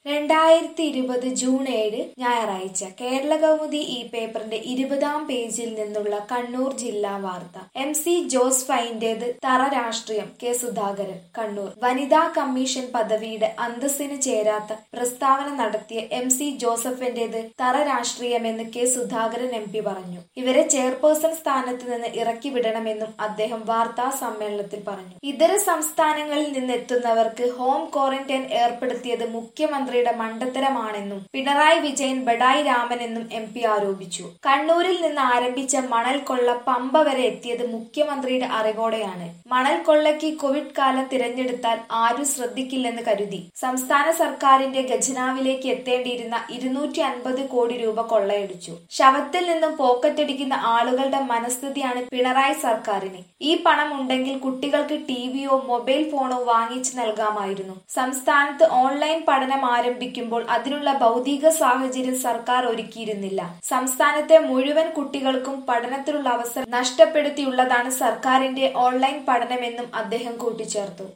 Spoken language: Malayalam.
രണ്ടായിരത്തി ഇരുപത് ജൂൺ ഏഴ് ഞായറാഴ്ച കേരളകൗമുദി ഈ പേപ്പറിന്റെ ഇരുപതാം പേജിൽ നിന്നുള്ള കണ്ണൂർ ജില്ലാ വാർത്ത എം സി ജോസ് ഫൈന്റേത് തറ രാഷ്ട്രീയം കെ സുധാകരൻ കണ്ണൂർ വനിതാ കമ്മീഷൻ പദവിയുടെ അന്തസ്സിന് ചേരാത്ത പ്രസ്താവന നടത്തിയ എം സി ജോസഫിന്റേത് തറ രാഷ്ട്രീയമെന്ന് കെ സുധാകരൻ എം പി പറഞ്ഞു ഇവരെ ചെയർപേഴ്സൺ സ്ഥാനത്ത് നിന്ന് ഇറക്കി വിടണമെന്നും അദ്ദേഹം വാർത്താ സമ്മേളനത്തിൽ പറഞ്ഞു ഇതര സംസ്ഥാനങ്ങളിൽ നിന്നെത്തുന്നവർക്ക് ഹോം ക്വാറന്റൈൻ ഏർപ്പെടുത്തിയത് മുഖ്യമന്ത്രിയുടെ മണ്ടത്തരമാണെന്നും പിണറായി വിജയൻ ബഡായി രാമനെന്നും എം പി ആരോപിച്ചു കണ്ണൂരിൽ നിന്ന് ആരംഭിച്ച മണൽ കൊള്ള പമ്പ വരെ എത്തിയത് മുഖ്യമന്ത്രിയുടെ അറിവോടെയാണ് മണൽ കൊള്ളയ്ക്ക് കോവിഡ് കാലം തിരഞ്ഞെടുത്താൽ ആരും ശ്രദ്ധിക്കില്ലെന്ന് കരുതി സംസ്ഥാന സർക്കാരിന്റെ ഖജനാവിലേക്ക് എത്തേണ്ടിയിരുന്ന ഇരുന്നൂറ്റി അൻപത് കോടി രൂപ കൊള്ളയടിച്ചു ശവത്തിൽ നിന്നും പോക്കറ്റടിക്കുന്ന ആളുകളുടെ മനസ്ഥിതിയാണ് പിണറായി സർക്കാരിന് ഈ പണം ഉണ്ടെങ്കിൽ കുട്ടികൾക്ക് ടിവിയോ മൊബൈൽ ഫോണോ വാങ്ങിച്ചു നൽകാമായിരുന്നു സംസ്ഥാനത്ത് ഓൺലൈൻ പഠനം ആരംഭിക്കുമ്പോൾ അതിനുള്ള ഭൗതിക സാഹചര്യം സർക്കാർ ഒരുക്കിയിരുന്നില്ല സംസ്ഥാനത്തെ മുഴുവൻ കുട്ടികൾക്കും പഠനത്തിനുള്ള അവസരം നഷ്ടപ്പെടുത്തിയുള്ളതാണ് സർക്കാരിന്റെ ഓൺലൈൻ പഠനമെന്നും അദ്ദേഹം കൂട്ടിച്ചേർത്തു